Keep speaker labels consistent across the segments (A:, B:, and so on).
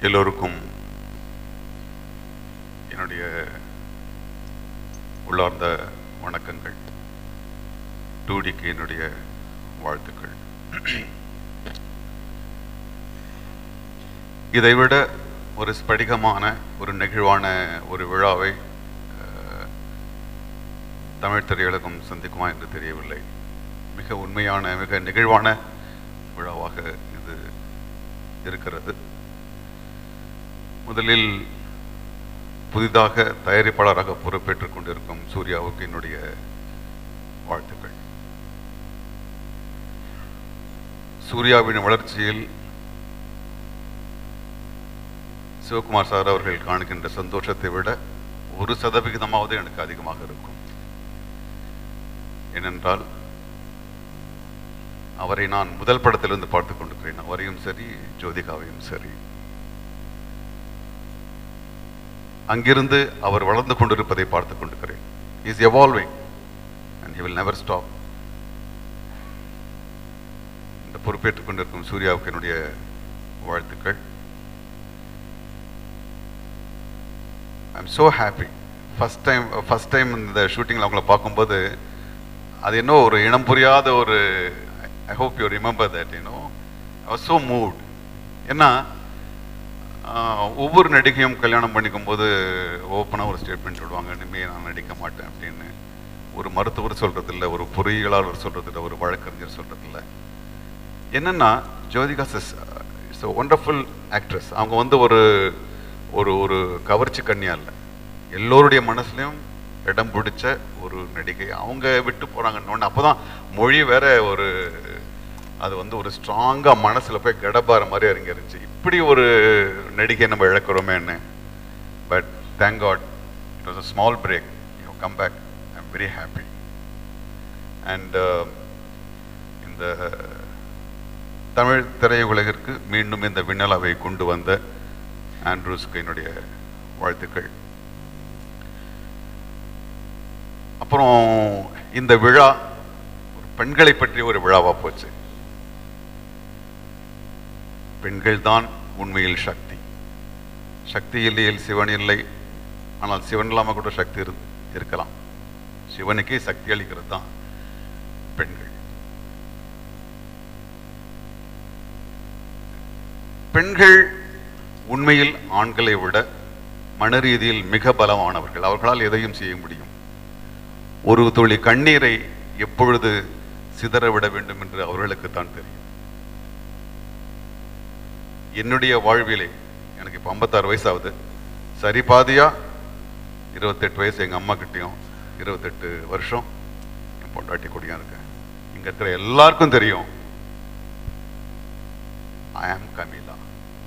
A: எல்லோருக்கும் என்னுடைய உள்ளார்ந்த வணக்கங்கள் டூடிக்கு என்னுடைய வாழ்த்துக்கள் இதைவிட ஒரு ஸ்படிகமான ஒரு நெகிழ்வான ஒரு விழாவை அஹ், தமிழ் திரையுலகம் சந்திக்குமா என்று தெரியவில்லை மிக உண்மையான மிக நெகிழ்வான விழாவாக இது இருக்கிறது முதலில் புதிதாக தயாரிப்பாளராக பொறுப்பேற்றுக் கொண்டிருக்கும் சூர்யாவுக்கு என்னுடைய வாழ்த்துக்கள் சூர்யாவின் வளர்ச்சியில் சிவகுமார் சார் அவர்கள் காணுகின்ற சந்தோஷத்தை விட ஒரு சதவிகிதமாவது எனக்கு அதிகமாக இருக்கும் ஏனென்றால் அவரை நான் முதல் படத்திலிருந்து பார்த்துக் கொண்டிருக்கிறேன் அவரையும் சரி ஜோதிகாவையும் சரி அங்கிருந்து அவர் வளர்ந்து கொண்டிருப்பதை பார்த்துக் கொண்டிருக்கிறேன் is evolving and he will never stop இந்த பொறுப்பேற்றுக் கொண்டிருக்கும் சூர்யாவுக்கு என்னுடைய வாழ்த்துக்கள் I'm so happy first time first time இந்த ஷூட்டிங்கில் அவங்கள பார்க்கும்போது அது என்ன ஒரு இனம் புரியாத ஒரு I hope you remember that you know I was so mood ஏன்னா ஆஹ், ஒவ்வொரு நடிகையும் கல்யாணம் பண்ணிக்கும் போது ஓப்பனாக ஒரு ஸ்டேட்மெண்ட் விடுவாங்க இனிமேல் நான் நடிக்க மாட்டேன் அப்படின்னு ஒரு மருத்துவர் சொல்றதில்ல ஒரு பொறியியலாளர் சொல்றதில்ல ஒரு வழக்கறிஞர் சொல்றதில்ல என்னன்னா ஜோதிகா இட்ஸ் ஒண்டர்ஃபுல் ஆக்ட்ரஸ் அவங்க வந்து ஒரு ஒரு ஒரு கவர்ச்சி கன்னியா இல்லை எல்லோருடைய மனசுலையும் இடம் பிடிச்ச ஒரு நடிகை அவங்க விட்டு போறாங்கன்னு அப்போதான் மொழி வேற ஒரு அது வந்து ஒரு ஸ்ட்ராங்கா மனசுல போய் கடப்பார மாதிரி இறங்கிருச்சு இப்படி ஒரு நடிகை நம்ம இழக்கிறோமேன்னு but thank God it was a small break you come back I am very happy and இந்த தமிழ் திரையுலகிற்கு மீண்டும் இந்த விண்ணலாவை கொண்டு வந்த ஆண்ட்ரூஸ்க்கு என்னுடைய வாழ்த்துக்கள் அப்புறம் இந்த விழா ஒரு பெண்களை பற்றிய ஒரு விழாவா போச்சு பெண்கள் தான் உண்மையில் சக்தி சக்தி இல்லையில் சிவன் இல்லை ஆனால் சிவன் இல்லாம கூட சக்தி இரு- இருக்கலாம் சிவனுக்கே சக்தி அளிக்கிறது தான் பெண்கள் பெண்கள் உண்மையில் ஆண்களை விட மன ரீதியில் மிக பலமானவர்கள் அவர்களால் எதையும் செய்ய முடியும் ஒரு துளி கண்ணீரை எப்பொழுது சிதற விட வேண்டும் என்று அவர்களுக்கு தான் தெரியும் என்னுடைய வாழ்விலே எனக்கு இப்போ ஐம்பத்தாறு வயசு ஆகுது சரி பாதியா இருபத்தெட்டு வயசு எங்கள் அம்மா கிட்டேயும் இருபத்தெட்டு வருஷம் என் பொண்டாட்டி கூடயும் இருக்கேன் இங்கே இருக்கிற எல்லாருக்கும் தெரியும் I am Kamila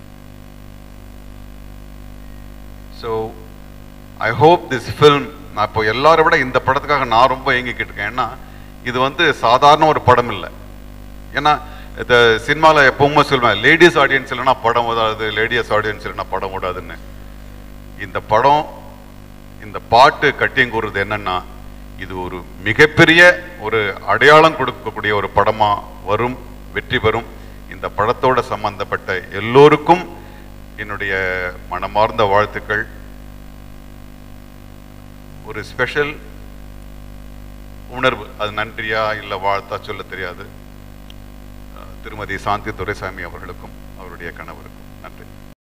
A: so I hope this film நான் இப்போ எல்லாரை விட இந்த படத்துக்காக நான் ரொம்ப ஏங்கிக்கிட்டு இருக்கேன் ஏன்னா இது வந்து சாதாரண ஒரு படம் இல்லை ஏன்னா இந்த சினிமாவில் எப்பவுமே சொல்லுவேன் லேடிஸ் ஆடியன்ஸ் இல்லைன்னா படம் ஓடாது லேடிஸ் ஆடியன்ஸ் இல்லைன்னா படம் ஓடாதுன்னு இந்த படம் இந்த பாட்டு கட்டியம் கூறுறது என்னன்னா இது ஒரு மிகப்பெரிய ஒரு அடையாளம் கொடுக்கக்கூடிய ஒரு படமா வரும் வெற்றி பெறும் இந்த படத்தோட சம்பந்தப்பட்ட எல்லோருக்கும் என்னுடைய மனமார்ந்த வாழ்த்துக்கள் ஒரு ஸ்பெஷல் உணர்வு அது நன்றியா இல்லை வாழ்த்தா சொல்ல தெரியாது அஹ் திருமதி சாந்தி துரைசாமி அவர்களுக்கும் அவருடைய கணவருக்கும் நன்றி